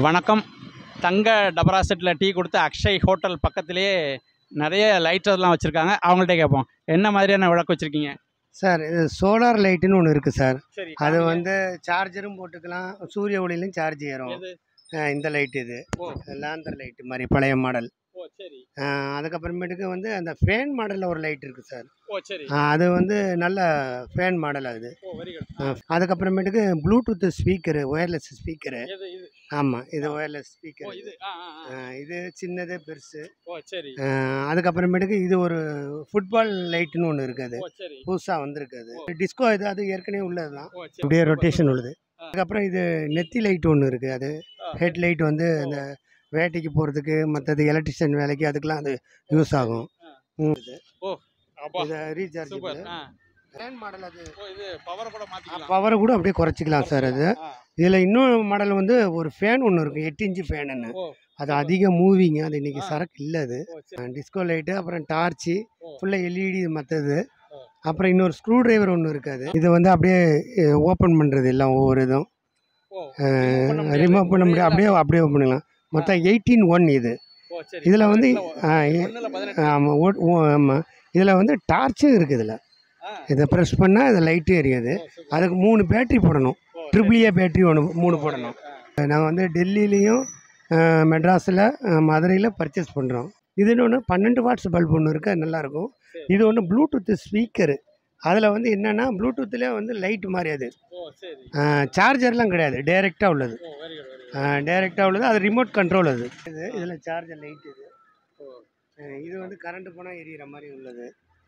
வணக்கம் தங்க டபரா settle tea கொடுத்து அக்ஷய் ஹோட்டல் பக்கத்துலேயே நிறைய லைட்டர்லாம் வச்சுருக்காங்க அவங்கள்ட்ட கேட்போம் என்ன மாதிரியான விளக்கு வச்சுருக்கீங்க சார் இது சோலார் லைட்டுன்னு ஒன்று இருக்குது சார் சரி அது வந்து சார்ஜரும் போட்டுக்கலாம் சூரிய ஒளியிலும் சார்ஜ் ஏறும் எது? அஹ் இந்த லைட் இது ஓ. லேந்தர் லைட்டு மாதிரி பழைய மாடல் ஓ சரி அதுக்கப்புறமேட்டுக்கு வந்து அந்த ஃபேன் மாடலில் ஒரு லைட் இருக்குது சார் ஓ சரி அஹ் அது வந்து நல்ல ஃபேன் மாடல் அது ஓ வெரி குட் அஹ் அதுக்கப்புறமேட்டுக்கு ப்ளூடூத் ஸ்பீக்கரு ஒயர்லெஸ் ஸ்பீக்கரு எது இது ஆமாம் இது ஒயர்லெஸ் ஓ ஸ்பீக்கர் இது ஆ ஆ ஆ. இது சின்னது பெருசு ஓ சரி அஹ் அதுக்கப்புறமேட்டுக்கு இது ஒரு ஃபுட்பால் லைட்டுன்னு ஒன்று இருக்குது ஓ சரி புதுசாக வந்திருக்கு அது டிஸ்கோ இது அது ஏற்கனவே உள்ளது தான் ஓ சரி அப்படியே சூப்பர், ரொட்டேஷன் சூப்பர். உள்ளது அதுக்கப்புறம் இது நெத்தி லைட் ஒன்று இருக்குது அது ஆ. ஹெட் லைட் வந்து ஓ. இந்த வேட்டைக்கு போகிறதுக்கு மற்றது எலக்ட்ரிஷியன் வேலைக்கு அதுக்கெலாம் அது யூஸ் ஆகும் ம், இது அப்பா இதை ரீசார்ஜ் சூப்பர் ஆ ஃபேன் மாடல் அது ஓ இது பவர் கூட மாற்றிக்கலாம் பவரை கூட அப்படியே குறைச்சிக்கலாம் சார் அது இதில் இன்னொரு மாடல் வந்து ஒரு ஃபேன் ஒன்று இருக்குது எட்டு இன்ச்சு ஃபேனுன்னு ஓ அது அதிக மூவிங்க அது இன்னைக்கு ஆ. சரக்கு இல்லை அது ஓ சரி டிஸ்கோ லைட்டு அப்புறம் டார்ச்சு ஓ. ஃபுல்லாக எல்இடி மற்றது ஓ. அப்புறம் இன்னொரு ஸ்க்ரூ டிரைவர் ஒன்று இருக்காது இது வந்து அப்படியே ஓப்பன் பண்ணுறது எல்லாம் ஒவ்வொரு இதுவும் ஓ remove பண்ண முடியாது. ரிமூவ் பண்ண முடியாது அப்படியே அப்படியே பண்ணிக்கலாம் மொத்தம் எயிட்டீன் ஒன் இது ஓ சரி இதில் வந்து பதினெட்டுல ஆ, ஒ- எ- ஒண்ணுல பதினெட்டு ஆமாம் ஓ ஆமாம் இதில் வந்து டார்ச்சும் இருக்குது இதில் ஆ இதை ப்ரெஸ் பண்ணால் இது லைட்டு எரியாது ஓ, சூப்பர். அதுக்கு மூணு பேட்டரி போடணும் ஓ, ட்ரிபிள் ஏ பேட்டரி ஒன்று மூணு போடணும் ஆ. நாங்கள் வந்து டெல்லியிலையும் மெட்ராஸில் மதுரையில் பர்ச்சேஸ் பண்ணுறோம் இது ஒன்று பன்னெண்டு வாட்ஸ் பல்ப் ஒன்று இருக்குது அது நல்லாயிருக்கும் சரி. இது ஒன்று ப்ளூடூத் ஸ்பீக்கரு அதில் வந்து என்னென்னா ப்ளூடூத்லேயே வந்து லைட் மாதிரி அது ஓ சரி சார்ஜர்லாம் கிடையாது டைரெக்டாக உள்ளது ஓ வெரி குட் வெரி குட் டைரெக்டாக உள்ளது அது ரிமோட் கண்ட்ரோல் அது இது இதில் சார்ஜர் லைட் இது ஓ அஹ் இது வந்து கரண்ட் போனால் எரியிற மாதிரி உள்ளது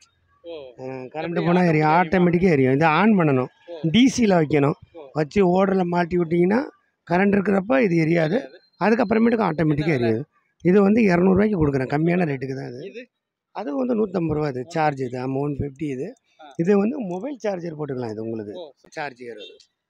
ஓ கரண்ட் எப்படி போனால் எரியும் automatic ஆட்டோமேட்டிக்காக எரியும் இதை ஆன் பண்ணணும் ஓ. டிசியில் வைக்கணும் ஓ. வச்சு ஓடரில் மாட்டி விட்டிங்கன்னா கரண்ட் இருக்கிறப்ப இது எரியாது அதுக்கப்புறமேட்டுக்கு ஆட்டோமேட்டிக்காக எரியுது இது வந்து இரநூறுவாய்க்கு கொடுக்குறேன் கம்மியான ரேட்டுக்கு தான் அது இது அது வந்து நூற்றம்பது ரூபா இது சார்ஜ் இது ஆமாம் ஒன் ஃபிஃப்டி இது ஆ. இது வந்து மொபைல் சார்ஜர் போட்டுக்கலாம் இது உங்களுக்கு ஓ சார்ஜ் ஏறுது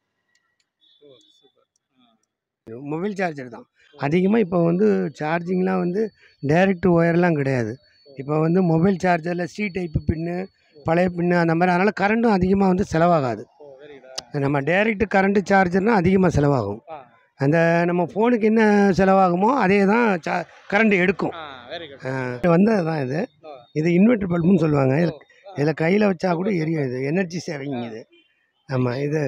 ஓ சூப்பர் மொபைல் சார்ஜர் தான் அதிகமாக இப்போ வந்து சார்ஜிங்லாம் வந்து டைரக்ட் ஒயர்லாம் கிடையாது இப்போ வந்து மொபைல் சார்ஜரில் சி டைப்பு பின்னு பழைய பின்னு அந்த மாதிரி அதனால் கரண்ட்டும் அதிகமாக வந்து செலவாகாது ஓ வெரி குட் நம்ம டைரக்ட் கரண்ட்டு சார்ஜர்னால் அதிகமாக செலவாகும் ஆ அந்த நம்ம ஃபோனுக்கு என்ன செலவாகுமோ அதே தான் சா கரண்ட் எடுக்கும் ஆ வெரி குட் ஆ, இது வந்தது தான் இது ஓ. இது இன்வெர்டர் பல்புன்னு சொல்லுவாங்க ஓ, இதில் இதில் கையில் வச்சா கூட எரியும் இது எனர்ஜி சேவிங் இது ஆமாம் இது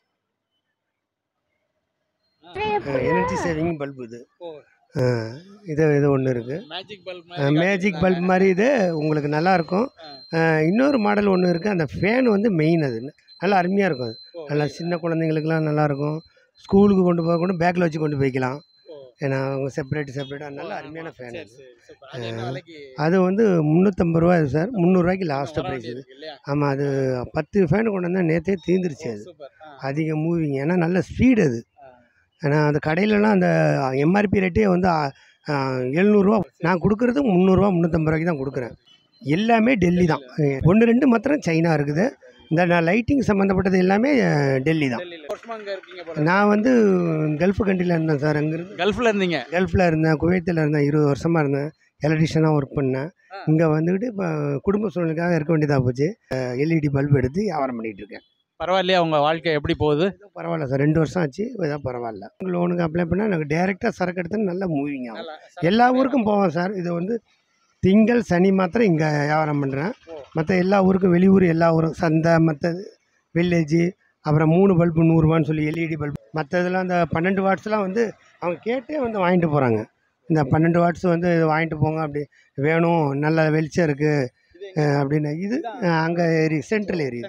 எனர்ஜி சேவிங் பல்பு இது ஓ ஆ, இது இது ஒன்று இருக்குது மேஜிக் பல்ப் மேஜிக் பல்ப் மாதிரி இது உங்களுக்கு நல்லாயிருக்கும் இன்னொரு மாடல் ஒன்று இருக்குது அந்த ஃபேன் வந்து மெயின் அது நல்லா அருமையாக இருக்கும் அது நல்லா சின்ன குழந்தைங்களுக்குலாம் நல்லாயிருக்கும் ஸ்கூலுக்கு கொண்டு போக கூட பேக்கில் வச்சு கொண்டு போய்க்கலாம் ஏன்னா அவங்க செப்பரேட் செப்பரேட்டாக நல்ல அருமையான ஃபேன் அது அது என்ன விலைக்கு அது வந்து முந்நூற்றம்பது ரூபா சார் முந்நூறுரூவாய்க்கு லாஸ்ட்டு வர ப்ரைஸ் இது வேண்டியது இல்லையா ஆமாம் அது பத்து ஃபேன் கொண்டு வந்தால் நேற்றே தீந்துருச்சு அது சூப்பர் அதிக மூவிங் ஏன்னா நல்ல ஸ்பீடு அது ஏன்னா அந்த கடையிலலாம் அந்த எம்ஆர்பி ரேட்டே வந்து எழுநூறுவா நான் கொடுக்குறது முந்நூறுரூவா முந்நூற்றம்பது ரூபாய்க்கு தான் கொடுக்குறேன் எல்லாமே டெல்லி தான் ஒன்று ரெண்டு மாத்திரம் சைனா இருக்குது இந்த நான் லைட்டிங் சம்மந்தப்பட்டது எல்லாமே அஹ், டெல்லி தான் டெல்லியில் வருஷமா அங்கே இருக்கீங்க போல நான் வந்து கல்ஃப் கண்ட்ரியில் இருந்தேன் சார் அங்கேருந்து கல்ஃபில் இருந்தீங்க கல்ஃபில் இருந்தேன் குவைத்தில் இருந்தேன் இருபது வருஷமாக இருந்தேன் எலக்ட்ரிஷியனாக ஒர்க் பண்ணேன் ஆ. இங்கே வந்துக்கிட்டு இப்போ குடும்ப சூழ்நிலைக்காக இருக்க வேண்டியதாக போச்சு எல்இடி பல்ப் எடுத்து வியாபாரம் பண்ணிகிட்டு இருக்கேன் பரவாயில்லையா உங்க வாழ்க்கை எப்படி போகுது ஏதோ பரவாயில்ல சார் ரெண்டு வருஷம் ஆச்சு ஏதோ பரவாயில்ல லோனுக்கு அப்ளை பண்ணால் எனக்கு டேரெக்டாக சரக்கு எடுத்து நல்லா மூவிங் ஆகும் எல்லா ஊருக்கும் போவோம் சார் இது வந்து திங்கள் சனி மாத்திரம் இங்கே வியாபாரம் பண்ணுறேன் ஓ. மற்ற எல்லா ஊருக்கும் வெளியூர் எல்லா ஊரும் சந்தை மற்றது வில்லேஜு அப்புறம் மூணு பல்பு நூறுரூவான்னு சொல்லி எல்இடி பல்பு மற்றதெல்லாம் அந்த பன்னெண்டு வாட்ஸ்லாம் வந்து அவங்க கேட்டே வந்து வாங்கிட்டு போகிறாங்க இந்த பன்னெண்டு வாட்ஸ் வந்து இது வாங்கிட்டு போங்க அப்படி வேணும் நல்ல வெளிச்சம் இருக்குது அப்படின்னு இது அங்கே ஏரி சென்ட்ரல் ஏரியா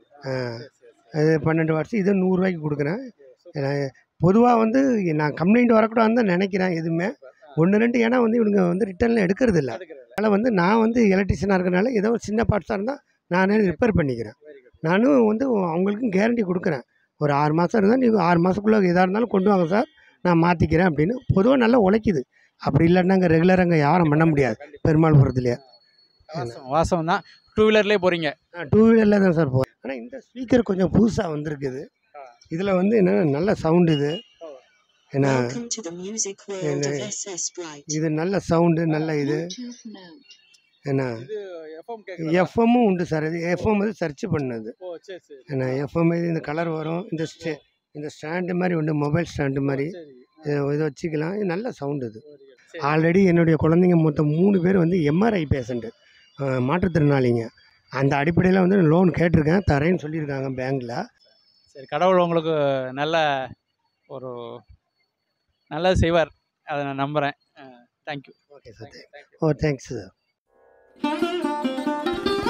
அது பன்னெண்டு வாட்ஸ் இது நூறுரூவாய்க்கு கொடுக்குறேன் பொதுவாக வந்து நான் கம்ப்ளைண்ட் வரக்கூடாதுன்னு தான் நினைக்கிறேன் எதுவுமே ஒன்று ரெண்டு ஏன்னா வந்து இவனுங்க வந்து ரிட்டர்னில் எடுக்கிறது இல்லை அதனால் வந்து நான் வந்து எலக்ட்ரிஷியனாக இருக்கனால ஏதோ ஒரு சின்ன பார்ட்ஸாக இருந்தால் நானே ரிப்பேர் பண்ணிக்கிறேன் நானும் வந்து அவங்களுக்கும் கேரண்டி கொடுக்குறேன் ஒரு ஆறு மாதம் இருந்தால் நீங்கள் ஆறு மாதத்துக்குள்ளே எதாக இருந்தாலும் கொண்டு வாங்க சார் நான் மாற்றிக்கிறேன் அப்படின்னு பொதுவாக நல்லா உழைக்குது அப்படி இல்லைன்னா அங்கே ரெகுலராக அங்கே வியாபாரம் பண்ண முடியாது பெருமாள்புரத்துலேயே வாசம் வாசம் தான் டூ வீலர்லேயே போறீங்க டூ வீலரில் தான் சார் போகிறேன் ஆனால் இந்த ஸ்பீக்கர் கொஞ்சம் புதுசாக வந்திருக்குது இதில் வந்து என்னென்னா நல்ல சவுண்டு இது ஏன்னா Welcome to the music world என்ன- of SS Bright. இது நல்ல சவுண்டு நல்ல இது Bluetooth mode. ஏன்னா இது எஃப்எம் எஃப்எம்மும் உண்டு சார் இது எஃப்எம் வந்து சர்ச் பண்ணுது ஓ சரி சரி ஏன்னா எஃப்எம் இது இந்த கலர் வரும் இந்த ஸ்டே இந்த ஸ்டாண்டு மாதிரி உண்டு மொபைல் ஸ்டாண்டு மாதிரி சரி ஆ. இதை இதை வச்சுக்கலாம் இது நல்ல சவுண்டு இது ஆல்ரெடி என்னுடைய குழந்தைங்க மொத்தம் மூணு பேர் வந்து எம்ஆர்ஐ பேஷண்ட்டு மாற்றுத்திறனாளிங்க அந்த அடிப்படையில் வந்து லோன் கேட்டிருக்கேன் தரேன்னு சொல்லியிருக்காங்க பேங்க்கில் சரி கடவுள் உங்களுக்கு நல்ல ஒரு நல்லது செய்வார் அதை நான் நம்புகிறேன் தேங்க்யூ ஓகே சார் ஓ தேங்க்ஸ் சார்